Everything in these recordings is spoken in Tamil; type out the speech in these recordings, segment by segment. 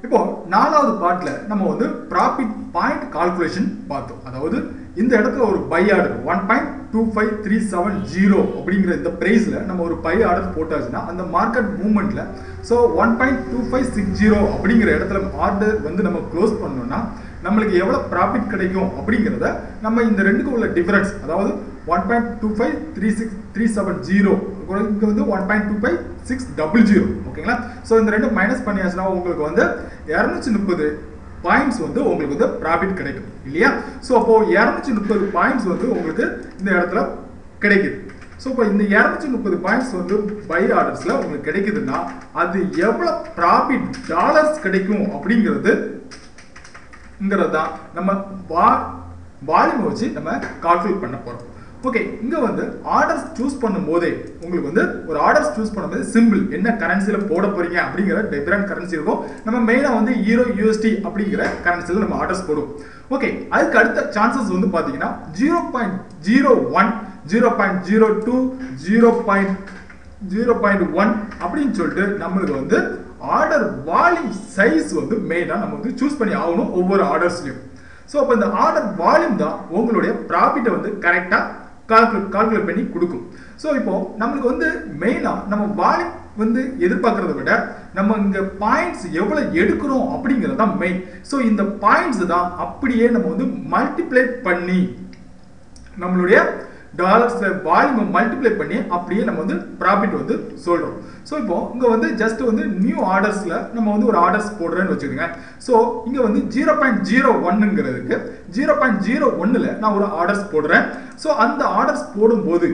இப்போ நாலாவது பார்ட்ல நம்ம வந்து ப்ராஃபிட் பாயிண்ட் கால்குலேஷன் பார்த்தோம் அதாவது இந்த இடத்துல ஒரு buy order one point two five three seven zero அப்படிங்கிற இந்த ப்ரைஸில் நம்ம ஒரு பை ஆர்டர் போட்டாச்சுன்னா அந்த மார்க்கெட் மூவ்மெண்ட்ல so one point two five six zero அப்படிங்கிற இடத்துல ஆர்டர் வந்து நம்ம க்ளோஸ் பண்ணோம்னா நம்மளுக்கு எவ்வளோ ப்ராஃபிட் கிடைக்கும் அப்படிங்கிறத நம்ம இந்த ரெண்டுக்கும் உள்ள டிஃபரன்ஸ் அதாவது one point two five three six three seven zero இங்கே வந்து one point two five six double zero ஓகேங்களா ஸோ இந்த ரெண்டு மைனஸ் பண்ணியாச்சுன்னா உங்களுக்கு வந்து இரநூத்தி முப்பது பாயிண்ட்ஸ் வந்து உங்களுக்கு வந்து ப்ராஃபிட் கிடைக்கும் இல்லையா ஸோ அப்போ இரநூத்தி முப்பது பாயிண்ட்ஸ் வந்து உங்களுக்கு இந்த இடத்துல கிடைக்குது ஸோ இப்போ இந்த இரநூத்தி முப்பது பாயிண்ட்ஸ் வந்து பை ஆர்டர்ஸில் உங்களுக்கு கிடைக்குதுன்னா அது எவ்வளோ ப்ராஃபிட் டாலர்ஸ் கிடைக்கும் அப்படிங்கிறது ங்கிறது தான் நம்ம வா வால்யூம் வச்சு நம்ம கால்குலேட் பண்ண போகிறோம் ஓகே இங்கே வந்து ஆர்டர்ஸ் சூஸ் பண்ணும் போதே உங்களுக்கு வந்து ஒரு ஆர்டர்ஸ் சூஸ் பண்ணும்போது சிம்பிள் என்ன கரன்சியில் போட போறீங்க அப்படிங்கிற டிஃப்ரெண்ட் கரன்சி இருக்கும் நம்ம மெயினாக வந்து ஈரோ யூஎஸ்டி அப்படிங்கிற கரன்சியில் நம்ம ஆர்டர்ஸ் போடுவோம் ஓகே அதுக்கு அடுத்த சான்சஸ் வந்து பார்த்தீங்கன்னா zero point zero one zero point zero two zero point zero point one அப்படின்னு சொல்லிட்டு நம்மளுக்கு வந்து ஆர்டர் வால்யூம் சைஸ் வந்து மெயினாக நம்ம வந்து சூஸ் பண்ணி ஆகணும் ஒவ்வொரு ஆர்டர்ஸ்லையும் ஸோ அப்போ இந்த ஆர்டர் வால்யூம் தான் உங்களுடைய ப்ராஃபிட்டை வந்து கரெக்டாக கால்குலேட் கால்குலேட் பண்ணி கொடுக்கும் ஸோ இப்போ நம்மளுக்கு வந்து மெயினாக நம்ம வால்யூம் வந்து எதிர்பார்க்கறத விட நம்ம இங்கே பாயிண்ட்ஸ் எவ்வளோ எடுக்கிறோம் அப்படிங்கிறது தான் மெயின் ஸோ இந்த பாயிண்ட்ஸ் தான் அப்படியே நம்ம வந்து மல்டிப்ளை பண்ணி நம்மளுடைய டாலர்ஸ்ல வால்யூம் மல்டிப்ளை பண்ணி அப்படியே நம்ம வந்து ப்ராஃபிட் வந்து சொல்றோம் ஸோ இப்போ இங்க வந்து ஜஸ்ட் வந்து நியூ ஆர்டர்ஸ்ல நம்ம வந்து ஒரு ஆர்டர்ஸ் போடுறேன்னு வச்சுக்கோங்க ஸோ இங்க வந்து ஜீரோ பாயிண்ட் ஜீரோ ஒன்னுங்கிறதுக்கு ஜீரோ பாயிண்ட் ஜீரோ ஒன்னுல நான் ஒரு ஆர்டர்ஸ் போடுறேன் ஸோ அந்த ஆர்டர்ஸ் போடும்போது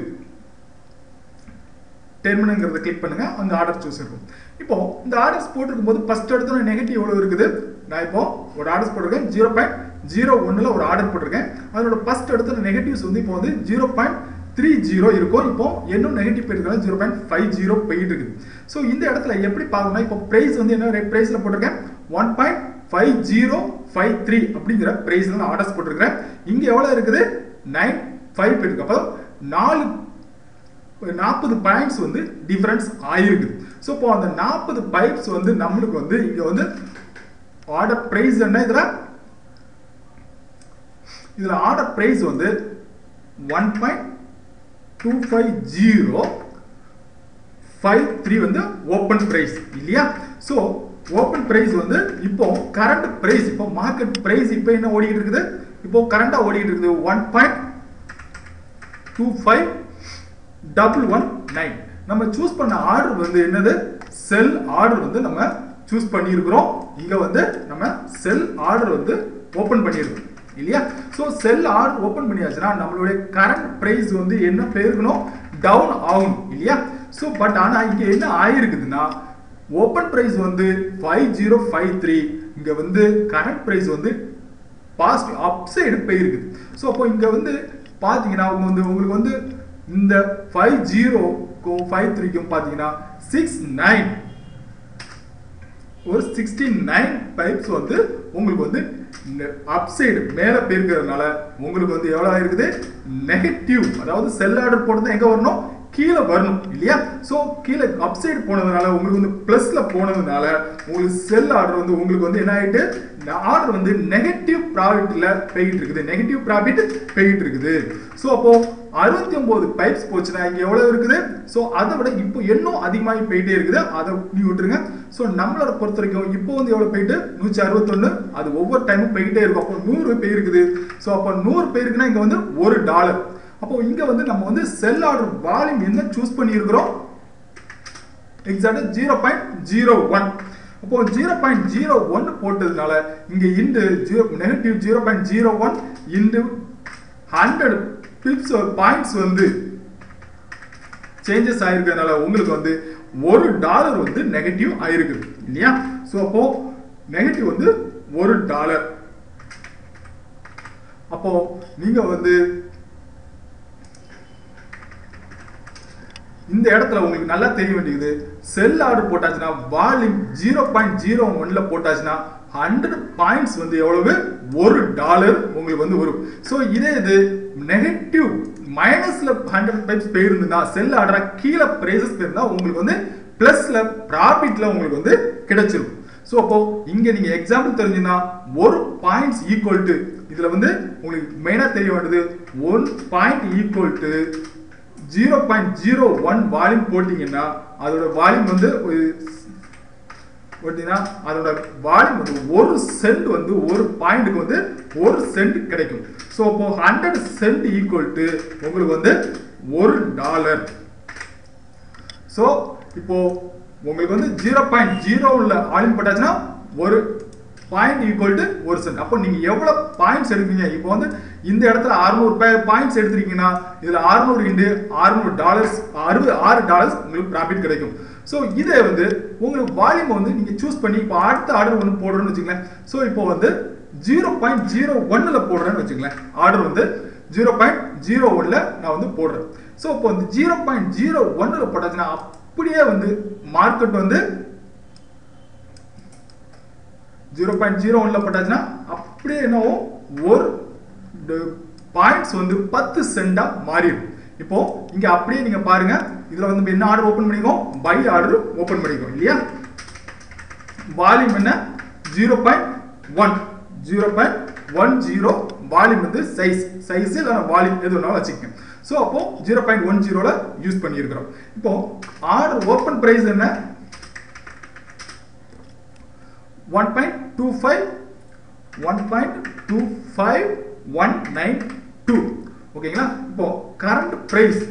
டெர்மினுங்கிறத கிளிக் பண்ணுங்க அந்த ஆர்டர் சூஸ் இருக்கும் இப்போ இந்த ஆர்டர்ஸ் போட்டிருக்கும் போது ஃபர்ஸ்ட் எடுத்தோட நெகட்டிவ் எவ்வளவு இருக்குது நான் இப்போ ஒரு ஆர்டர்ஸ் போட்டிருக்கேன் ஜீரோ பாயிண்ட் ஜீரோ ஒன்னுல ஒரு ஆர்டர் போட்டிருக்கேன் அதோட ஃபர்ஸ்ட் எடுத்த நெகட்டிவ்ஸ் வந்து இப்போ வந்து ஜீரோ பாயிண்ட் த்ரீ ஜீரோ இருக்கும் இப்போ இன்னும் நெகட்டிவ் போயிருக்காங்க ஜீரோ பாயிண்ட் ஃபைவ் ஜீரோ போயிட்டு இருக்குது ஸோ இந்த இடத்துல எப்படி பார்க்கணும்னா இப்போ பிரைஸ் வந்து என்ன பிரைஸ்ல போட்டிருக்கேன் one point five zero five three அப்படிங்கிற பிரைஸ்ல நான் ஆர்டர்ஸ் போட்டிருக்கிறேன் இங்க எவ்வளவு இருக்குது நைன் ஃபைவ் போயிருக்கு அப்போ நாலு நாற்பது பாயிண்ட்ஸ் வந்து டிஃபரன்ஸ் ஆயிருக்குது ஸோ இப்போ அந்த நாற்பது பைப்ஸ் வந்து நம்மளுக்கு வந்து இங்க வந்து ஆர்டர் பிரைஸ் என்ன இதுல இதுல ஆர்டர் பிரைஸ் வந்து one point two five zero five three வந்து ஓப்பன் பிரைஸ் இல்லையா ஸோ ஓப்பன் பிரைஸ் வந்து இப்போ கரண்ட் பிரைஸ் இப்போ மார்க்கெட் பிரைஸ் இப்போ என்ன ஓடிக்கிட்டு இருக்குது இப்போ கரண்டா ஓடிக்கிட்டு இருக்குது one point two five double one nine நம்ம சூஸ் பண்ண ஆர்டர் வந்து என்னது செல் ஆர்டர் வந்து நம்ம சூஸ் பண்ணியிருக்கிறோம் இங்க வந்து நம்ம செல் ஆர்டர் வந்து ஓபன் பண்ணியிருக்கோம் இல்லையா ஸோ செல் ஆர்டர் ஓபன் பண்ணியாச்சுன்னா நம்மளுடைய கரண்ட் பிரைஸ் வந்து என்ன போயிருக்கணும் டவுன் ஆகணும் இல்லையா ஸோ பட் ஆனால் இங்க என்ன ஆயிருக்குதுன்னா ஓப்பன் பிரைஸ் வந்து ஃபைவ் ஜீரோ ஃபைவ் த்ரீ இங்க வந்து கரண்ட் பிரைஸ் வந்து பாசிட்டிவ் அப் சைடு போயிருக்குது ஸோ அப்போ இங்க வந்து பாத்தீங்கன்னா அவங்க வந்து உங்களுக்கு வந்து இந்த ஃபைவ் ஜீரோக்கும் ஃபைவ் த்ரீக்கும் பார்த்தீங்கன்னா சிக்ஸ் நைன் ஒரு சிக்ஸ்டி நைன் பைப்ஸ் வந்து உங்களுக்கு வந்து அப்சைடு மேலே போயிருக்கிறதுனால உங்களுக்கு வந்து எவ்வளோ ஆயிருக்குது நெகட்டிவ் அதாவது செல் ஆர்டர் போட்டது எங்கே வரணும் கீழே வரணும் இல்லையா ஸோ கீழே அப்சைடு போனதுனால உங்களுக்கு வந்து ப்ளஸ்ல போனதுனால உங்களுக்கு செல் ஆர்டர் வந்து உங்களுக்கு வந்து என்ன ஆயிட்டு ஆர்டர் வந்து நெகட்டிவ் ப்ராஃபிட்ல போயிட்டு இருக்குது நெகட்டிவ் ப்ராஃபிட் போயிட்டு இருக்குது ஸோ அப்போ அறுபத்தி ஒன்பது பைப்ஸ் போச்சுன்னா இங்க எவ்வளவு இருக்குது ஸோ அதை விட இப்போ இன்னும் அதிகமாகி போயிட்டே இருக்குது அதை நீ விட்டுருங்க ஸோ நம்மளோட பொறுத்த வரைக்கும் இப்போ வந்து எவ்வளவு போயிட்டு நூற்றி அறுபத்தொன்னு அது ஒவ்வொரு டைமும் போயிட்டே இருக்கும் அப்போ நூறு போயிருக்குது ஸோ அப்போ நூறு போயிருக்குன்னா இங்க வந்து ஒரு டாலர் அப்போ இங்க வந்து நம்ம வந்து செல் ஆர்டர் வால்யூம் என்ன சூஸ் பண்ணியிருக்கிறோம் எக்ஸாக்டா ஜீரோ பாயிண்ட் ஜீரோ ஒன் அப்போ ஜீரோ பாயிண்ட் ஜீரோ ஒன் போட்டதுனால இங்க into zero negative zero point zero one into hundred pips points வந்து சேஞ்சஸ் ஆயிருக்கிறதுனால உங்களுக்கு வந்து ஒரு டாலர் வந்து நெகட்டிவ் ஆயிருக்குது இல்லையா ஸோ அப்போ நெகட்டிவ் வந்து ஒரு டாலர் அப்போ நீங்க வந்து இந்த இடத்துல உங்களுக்கு நல்லா தெரிய வேண்டியது செல் ஆர்டர் போட்டாச்சுன்னா வால்யூம் ஜீரோ பாயிண்ட் ஜீரோ ஒன்ல போட்டாச்சுன்னா ஹண்ட்ரட் பாயிண்ட்ஸ் வந்து எவ்வளவு ஒரு டாலர் உங்களுக்கு வந்து வரும் ஸோ இதே இது நெகட்டிவ் மைனஸ்ல ஹண்ட்ரட் பைப்ஸ் போயிருந்தா செல் ஆர்டரா கீழே பிரைசஸ் போயிருந்தா உங்களுக்கு வந்து பிளஸ்ல ப்ராஃபிட்ல உங்களுக்கு வந்து கிடைச்சிருக்கும் ஸோ அப்போ இங்க நீங்க எக்ஸாம்பிள் தெரிஞ்சுன்னா ஒரு பாயிண்ட்ஸ் ஈக்குவல் டு இதுல வந்து உங்களுக்கு மெயினா தெரிய வேண்டியது one point equal to zero point zero one volume போட்டீங்கன்னா அதோட வால்யூம் வந்து ஒரு பார்த்தீங்கன்னா அதோட வால்யூம் வந்து ஒரு சென்ட் வந்து ஒரு பாயிண்ட்டுக்கு வந்து ஒரு சென்ட் கிடைக்கும் ஸோ அப்போ ஹண்ட்ரட் சென்ட் ஈக்குவல் டு உங்களுக்கு வந்து ஒரு டாலர் ஸோ இப்போ உங்களுக்கு வந்து ஜீரோ பாயிண்ட் ஜீரோ உள்ள வால்யூம் போட்டாச்சுன்னா ஒரு பாயிண்ட் ஈக்குவல் டு ஒரு சென்ட் அப்போ நீங்க எவ்வளவு பாயிண்ட்ஸ் எடுப்பீங்க இப்போ வந்து இந்த இடத்துல அறுநூறு பாயிண்ட்ஸ் எடுத்திருக்கீங்கன்னா இதுல அறுநூறு இன்டு அறுநூறு டாலர்ஸ் அறுபது ஆறு டாலர்ஸ் உங்களுக்கு ப்ராஃபிட் கிடைக்கும் ஸோ இதை வந்து உங்களுக்கு வால்யூம் வந்து நீங்க சூஸ் பண்ணி இப்போ அடுத்த ஆர்டர் ஒன்று போடுறோம்னு வச்சுங்களேன் ஸோ இப்போ வந்து ஜீரோ பாயிண்ட் ஜீரோ ஒன்னில் போடுறேன்னு வச்சுங்களேன் ஆர்டர் வந்து ஜீரோ பாயிண்ட் ஜீரோ ஒன்ல நான் வந்து போடுறேன் ஸோ இப்போ வந்து ஜீரோ பாயிண்ட் ஜீரோ ஒன்னில் போட்டாச்சுன்னா அப்படியே வந்து மார்க்கெட் வந்து ஜீரோ பாயிண்ட் ஜீரோ ஒன்ல போட்டாச்சுன்னா அப்படியே என்னவோ ஒரு பாயிண்ட்ஸ் வந்து பத்து சென்டா மாறிடும் இப்போ இங்க அப்படியே நீங்க பாருங்க இதுல வந்து என்ன ஆர்டர் ஓபன் பண்ணிக்கோம் பை ஆர்டர் ஓபன் பண்ணிக்கோம் இல்லையா வால்யூம் என்ன zero point one zero point one zero volume வந்து சைஸ் சைஸ் இல்லை வால்யூம் எது வேணாலும் வச்சுக்கோங்க ஸோ அப்போ ஜீரோ பாயிண்ட் ஒன் ஜீரோல யூஸ் பண்ணியிருக்கிறோம் இப்போ ஆர்டர் ஓப்பன் பிரைஸ் என்ன one point two five one point two five one nine two ஓகேங்களா இப்போ கரண்ட் பிரைஸ்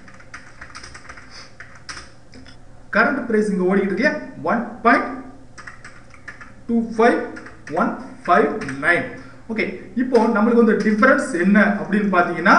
கரண்ட் பிரைஸ் இங்க ஓடிக்கிட்டு இருக்கு one point two five one five nine okay இப்போ நம்மளுக்கு வந்து டிஃபரன்ஸ் என்ன அப்படின்னு பார்த்தீங்கன்னா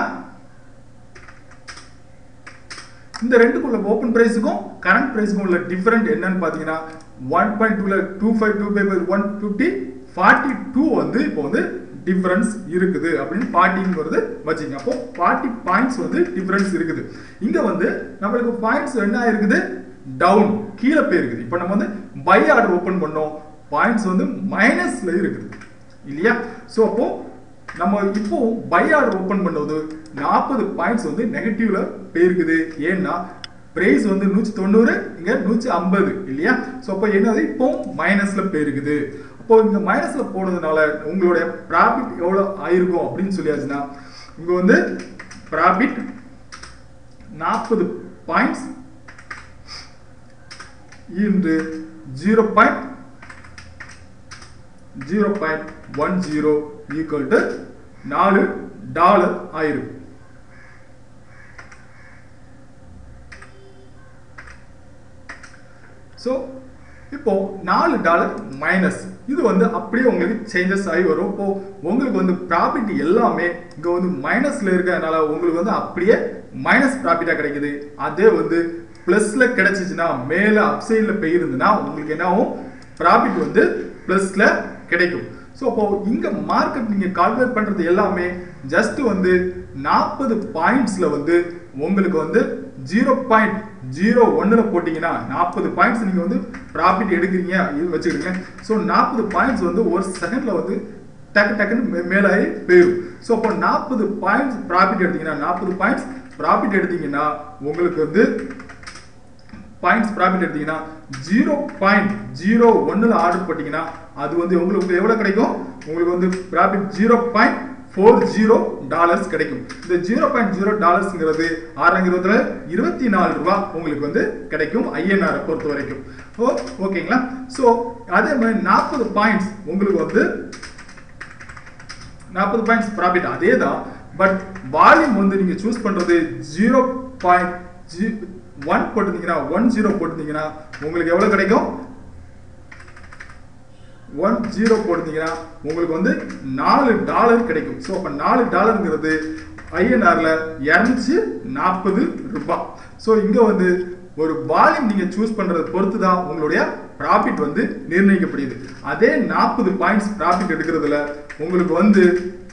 இந்த ரெண்டுக்குள்ள ஓப்பன் பிரைஸுக்கும் கரண்ட் பிரைஸுக்கும் உள்ள டிஃபரெண்ட் என்னன்னு பார்த்தீங்கன்னா ஒன் பாயிண்ட் டூல two five two five one fifty forty two வந்து இப்போ வந்து டிஃபரன்ஸ் இருக்குது அப்படின்னு ஃபார்ட்டிங்கிறது வச்சுங்க அப்போ ஃபார்ட்டி பாயிண்ட்ஸ் வந்து டிஃபரன்ஸ் இருக்குது இங்க வந்து நம்மளுக்கு பாயிண்ட்ஸ் என்ன இருக்குது டவுன் கீழே போயிருக்குது இப்போ நம்ம வந்து பை ஆர்டர் ஓப்பன் பண்ணோம் பாயிண்ட்ஸ் வந்து மைனஸ்ல இருக்குது இல்லையா ஸோ அப்போ நம்ம இப்போ பை ஆர்டர் ஓப்பன் பண்ணும்போது நாற்பது பாயிண்ட்ஸ் வந்து நெகட்டிவ்ல போயிருக்குது ஏன்னா பிரைஸ் வந்து நூற்றி தொண்ணூறு இங்க நூற்றி ஐம்பது இல்லையா ஸோ அப்போ என்னது இப்போ மைனஸ்ல போயிருக்குது அப்போ இங்க மைனஸ்ல போனதுனால உங்களுடைய ப்ராஃபிட் எவ்வளோ ஆயிருக்கும் அப்படின்னு சொல்லியாச்சுன்னா இங்க வந்து ப்ராஃபிட் நாற்பது பாயிண்ட்ஸ் இன்று zero point zero point one zero equal to நாலு டாலர் ஆயிரும் ஸோ இப்போ நாலு டாலர் மைனஸ் இது வந்து அப்படியே உங்களுக்கு சேஞ்சஸ் ஆகி வரும் இப்போ உங்களுக்கு வந்து ப்ராஃபிட் எல்லாமே இங்க வந்து மைனஸ்ல இருக்கிறதுனால உங்களுக்கு வந்து அப்படியே மைனஸ் ப்ராஃபிட்டா கிடைக்குது அதே வந்து பிளஸ்ல கிடைச்சிச்சுன்னா மேல அப்சைட்ல போயிருந்துன்னா உங்களுக்கு என்ன ஆகும் ப்ராஃபிட் வந்து பிளஸ்ல கிடைக்கும் ஸோ அப்போ இங்க மார்க்கெட் நீங்க கால்குலேட் பண்றது எல்லாமே ஜஸ்ட் வந்து நாற்பது பாயிண்ட்ஸ்ல வந்து உங்களுக்கு வந்து ஜீரோ பாயிண்ட் ஜீரோ ஒன்னில் போட்டிங்கன்னா நாற்பது பாயிண்ட்ஸ் நீங்கள் வந்து ப்ராஃபிட் எடுக்கிறீங்க இது வச்சுக்கிறீங்க ஸோ நாற்பது பாயிண்ட்ஸ் வந்து ஒரு செகண்டில் வந்து டக்கு டக்குன்னு மே மேலாகி போயிடும் ஸோ அப்போ நாற்பது பாயிண்ட்ஸ் ப்ராஃபிட் எடுத்தீங்கன்னா நாற்பது பாயிண்ட்ஸ் ப்ராஃபிட் எடுத்தீங்கன்னா உங்களுக்கு வந்து பாயிண்ட்ஸ் ப்ராஃபிட் எடுத்தீங்கன்னா ஜீரோ பாயிண்ட் ஜீரோ ஒன்னில் ஆர்டர் போட்டிங்கன்னா அது வந்து உங்களுக்கு எவ்வளோ கிடைக்கும் உங்களுக்கு வந்து profit zero point four zero dollars கிடைக்கும் இந்த ஜீரோ பாயிண்ட் ஜீரோ டாலர்ஸ்ங்கிறது ஆறாம் இருபதுல இருபத்தி நாலு ரூபா உங்களுக்கு வந்து கிடைக்கும் ஐஎன்ஆரை பொறுத்த வரைக்கும் ஓ ஓகேங்களா ஸோ அதே மாதிரி நாற்பது பாயிண்ட்ஸ் உங்களுக்கு வந்து நாற்பது பாயிண்ட்ஸ் ப்ராஃபிட் அதே தான் பட் வால்யூம் வந்து நீங்க சூஸ் பண்றது ஜீரோ பாயிண்ட் ஜி ஒன் போட்டிருந்தீங்கன்னா ஒன் ஜீரோ போட்டிருந்தீங்கன்னா உங்களுக்கு எவ்வளவு கிடைக்கும் ஒன் ஜீரோ போட்டிருந்தீங்கன்னா உங்களுக்கு வந்து நாலு டாலர் கிடைக்கும் ஸோ அப்போ நாலு டாலருங்கிறது ஐஎன்ஆர்ல இரநூத்தி நாற்பது ரூபாய் ஸோ இங்க வந்து ஒரு வால்யூம் நீங்க சூஸ் பண்றதை பொறுத்து தான் உங்களுடைய ப்ராஃபிட் வந்து நிர்ணயிக்கப்படுது அதே நாற்பது பாயிண்ட்ஸ் ப்ராஃபிட் எடுக்கிறதுல உங்களுக்கு வந்து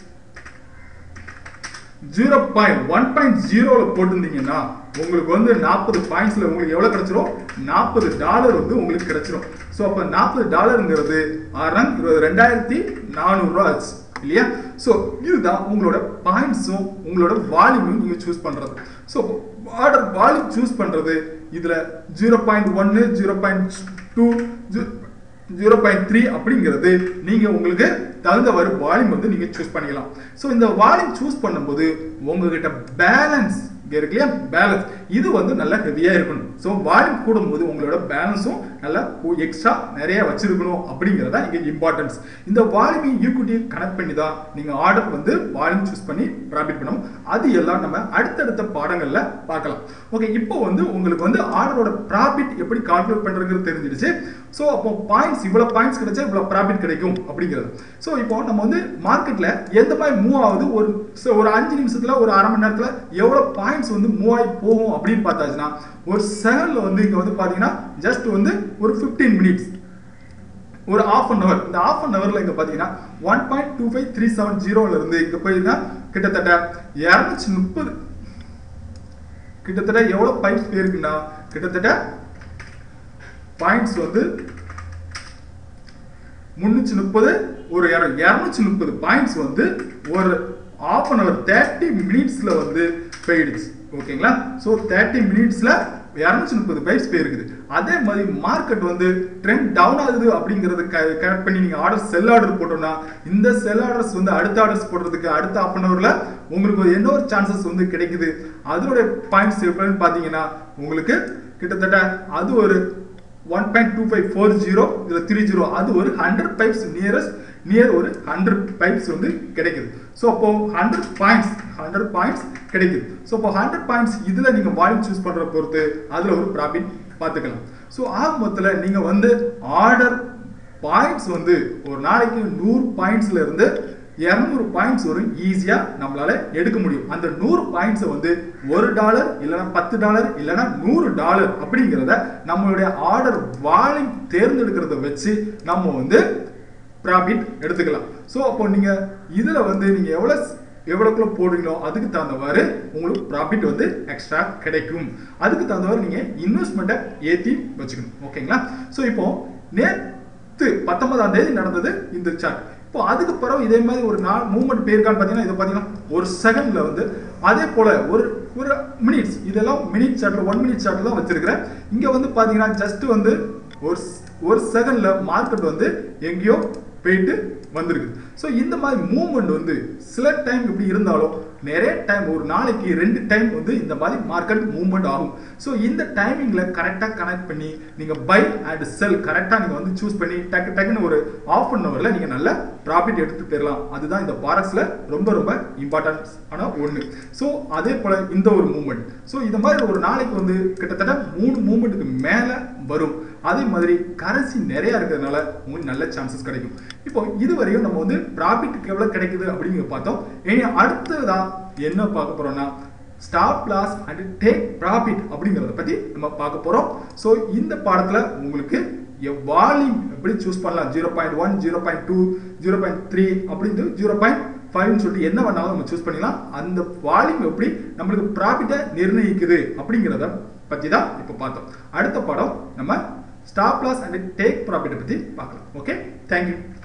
ஜீரோ பாயிண்ட் ஒன் பாயிண்ட் ஜீரோவில் போட்டிருந்தீங்கன்னா உங்களுக்கு வந்து நாற்பது பாயிண்ட்ஸில் உங்களுக்கு எவ்வளோ கிடைச்சிரும் நாற்பது டாலர் வந்து உங்களுக்கு கிடைச்சிரும் ஸோ அப்போ நாற்பது டாலருங்கிறது ஆறாம் இருபது ரெண்டாயிரத்தி நானூறுரூவா ஆச்சு இல்லையா ஸோ இதுதான் உங்களோட பாயிண்ட்ஸும் உங்களோட வால்யூமும் நீங்கள் சூஸ் பண்ணுறது ஸோ ஆர்டர் வால்யூம் சூஸ் பண்ணுறது இதில் ஜீரோ பாயிண்ட் ஒன்று zero point two zero point three அப்படிங்கிறது நீங்க உங்களுக்கு தகுந்தவாறு வால்யூம் வந்து நீங்க சூஸ் பண்ணிக்கலாம் ஸோ இந்த வால்யூம் சூஸ் பண்ணும்போது உங்ககிட்ட பேலன்ஸ் இருக்கு இல்லையா பேலன்ஸ் இது வந்து நல்லா ஹெவியா இருக்கணும் ஸோ வால்யூம் கூடும்போது உங்களோட பேலன்ஸும் நல்லா எக்ஸ்ட்ரா நிறைய வச்சிருக்கணும் அப்படிங்கிறதா இங்க இம்பார்ட்டன்ஸ் இந்த வால்யூமையும் ஈக்குவிட்டியும் கனெக்ட் பண்ணி தான் நீங்க ஆர்டர் வந்து வால்யூம் சூஸ் பண்ணி ப்ராஃபிட் பண்ணணும் அது எல்லாம் நம்ம அடுத்தடுத்த பாடங்கள்ல பார்க்கலாம் ஓகே இப்போ வந்து உங்களுக்கு வந்து ஆர்டரோட ப்ராஃபிட் எப்படி கால்குலேட் பண்றதுங்கிறது தெரிஞ்சிடுச்சு ஸோ அப்போ பாயிண்ட்ஸ் இவ்வளோ பாயிண்ட்ஸ் கிடைச்சா இவ்வளோ ப்ராஃபிட் கிடைக்கும் அப்படிங்கிறது ஸோ இப்போ நம்ம வந்து மார்க்கெட்ல எந்த மாதிரி மூவ் ஆகுது ஒரு so ஒரு அஞ்சு நிமிஷத்துல ஒரு அரை மணி நேரத்துல எவ்வளோ பாயிண்ட்ஸ் வந்து மூவ் ஆகி போகும் அப்படின்னு பார்த்தாச்சுன்னா ஒரு செகண்ட்ல வந்து இங்க வந்து பாத்தீங்கன்னா ஜஸ்ட் வந்து ஒரு 15 மினிட்ஸ் ஒரு ஆஃப் அன் அவர் இந்த ஆஃப் அன் ஹவர்ல இங்க பாத்தீங்கன்னா one point two five three seven ஜீரோல இருந்து இங்க போயிருந்தா கிட்டத்தட்ட இரநூத்தி முப்பது கிட்டத்தட்ட எவ்வளவு பைப்ஸ் போயிருக்குன்னா கிட்டத்தட்ட பாயிண்ட்ஸ் வந்து முன்னூற்றி முப்பது ஒரு இரநூத்தி முப்பது பாயிண்ட்ஸ் வந்து ஒரு ஆஃப் அன் அவர் தேர்ட்டி மினிட்ஸ்ல வந்து போயிடுச்சு ஓகேங்களா ஸோ தேர்ட்டி மினிட்ஸ்ல இரநூத்தி முப்பது பைப்ஸ் போயிருக்குது அதே மாதிரி மார்க்கெட் வந்து ட்ரெண்ட் டவுன் ஆகுது அப்படிங்கறத கரெக்ட் பண்ணி நீங்க ஆர்டர் செல் ஆர்டர் போட்டோம்னா இந்த செல் ஆர்டர்ஸ் வந்து அடுத்த ஆர்டர்ஸ் போடுறதுக்கு அடுத்த ஆஃப் அன் ஹவர்ல உங்களுக்கு ஒரு என்ன ஒரு சான்சஸ் வந்து கிடைக்குது அதோட பாயிண்ட்ஸ் எப்படின்னு பாத்தீங்கன்னா உங்களுக்கு கிட்டத்தட்ட அது ஒரு one point two five four zero இதில் த்ரீ ஜீரோ அது ஒரு ஹண்ட்ரட் பைப்ஸ் நியரஸ்ட் நியர் ஒரு ஹண்ட்ரட் பைப்ஸ் வந்து கிடைக்குது ஸோ அப்போ ஹண்ட்ரட் பாயிண்ட்ஸ் ஹண்ட்ரட் பாயிண்ட்ஸ் கிடைக்குது ஸோ அப்போ ஹண்ட்ரட் பாயிண்ட்ஸ் இதில் நீங்கள் வால்யூம் சூஸ் பண்ணுற பொறுத்து அதில் ஒரு ப்ராஃபிட் பார்த்துக்கலாம் ஸோ ஆக மொத்தத்தில் நீங்கள் வந்து ஆர்டர் பாயிண்ட்ஸ் வந்து ஒரு நாளைக்கு நூறு பாயிண்ட்ஸ்ல இருந்து இரநூறு பாயிண்ட்ஸ் வரும் ஈஸியா நம்மளால எடுக்க முடியும் அந்த நூறு பாயிண்ட்ஸை வந்து ஒரு டாலர் இல்லைன்னா பத்து டாலர் இல்லைன்னா நூறு டாலர் அப்படிங்கிறத நம்மளுடைய ஆர்டர் வால்யூம் தேர்ந்தெடுக்கிறத வச்சு நம்ம வந்து ப்ராஃபிட் எடுத்துக்கலாம் ஸோ அப்போ நீங்க இதுல வந்து நீங்க எவ்வளவு எவ்வளோக்குள்ள போடுறீங்களோ அதுக்கு தகுந்தவாறு உங்களுக்கு ப்ராஃபிட் வந்து எக்ஸ்ட்ரா கிடைக்கும் அதுக்கு தகுந்தவாறு நீங்க இன்வெஸ்ட்மெண்ட்டை ஏற்றி வச்சுக்கணும் ஓகேங்களா ஸோ இப்போ நேத்து பத்தொன்பதாம் தேதி நடந்தது இந்த சார்ட் இப்போ அதுக்கு பிறகு இதே மாதிரி ஒரு நாள் மூவ்மெண்ட் போயிருக்கான்னு பார்த்தீங்கன்னா இதை பார்த்தீங்கன்னா ஒரு செகண்ட்ல வந்து அதே போல ஒரு ஒரு மினிட்ஸ் இதெல்லாம் மினிட் சார்ட்ல ஒன் மினிட் சார்ட்ல தான் வச்சிருக்கிறேன் இங்க வந்து பாத்தீங்கன்னா ஜஸ்ட் வந்து ஒரு ஒரு செகண்ட்ல மார்க்கெட் வந்து எங்கேயோ போயிட்டு வந்திருக்கு ஸோ இந்த மாதிரி மூவ்மெண்ட் வந்து சில டைம் இப்படி இருந்தாலும் நிறைய டைம் ஒரு நாளைக்கு ரெண்டு டைம் வந்து இந்த மாதிரி மார்க்கெட் மூவ்மெண்ட் ஆகும் ஸோ இந்த டைமிங்ல கரெக்டாக கனெக்ட் பண்ணி நீங்க பை அண்ட் செல் கரெக்டாக நீங்க வந்து சூஸ் பண்ணி டக்கு டக்குன்னு ஒரு ஆஃப் அன் ஹவர்ல நீங்க நல்ல ப்ராஃபிட் எடுத்து பெறலாம் அதுதான் இந்த பாரக்ஸ்ல ரொம்ப ரொம்ப இம்பார்ட்டன்ஸ் ஆன ஒன்று ஸோ அதே போல இந்த ஒரு மூவ்மெண்ட் ஸோ இந்த மாதிரி ஒரு நாளைக்கு வந்து கிட்டத்தட்ட மூணு மூவ்மெண்ட்டுக்கு மேலே வரும் அதே மாதிரி கரன்சி நிறைய இருக்கிறதுனால உங்களுக்கு நல்ல சான்சஸ் கிடைக்கும் இப்போ இதுவரையும் நம்ம வந்து ப்ராஃபிட்டுக்கு எவ்வளவு கிடைக்குது அப்படிங்கிற பார்த்தோம் இனி அடுத்ததான் என்ன பார்க்க போறோம்னா stop loss and take profit அப்படிங்கிறத பத்தி நம்ம பார்க்க போறோம் ஸோ இந்த பாடத்துல உங்களுக்கு வால்யூம் எப்படி சூஸ் பண்ணலாம் zero point one zero point two zero point three அப்படின்னு ஜீரோ பாயிண்ட் ஃபைவ்னு சொல்லிட்டு என்ன வேணாலும் நம்ம சூஸ் பண்ணிக்கலாம் அந்த வால்யூம் எப்படி நம்மளுக்கு ப்ராஃபிட்டை நிர்ணயிக்குது அப்படிங்கிறத பத்தி தான் இப்போ பார்த்தோம் அடுத்த பாடம் நம்ம ஸ்டாப் லாஸ் அண்ட் டேக் ப்ராஃபிட்டை பத்தி பார்க்கலாம் ஓகே தேங்க்யூ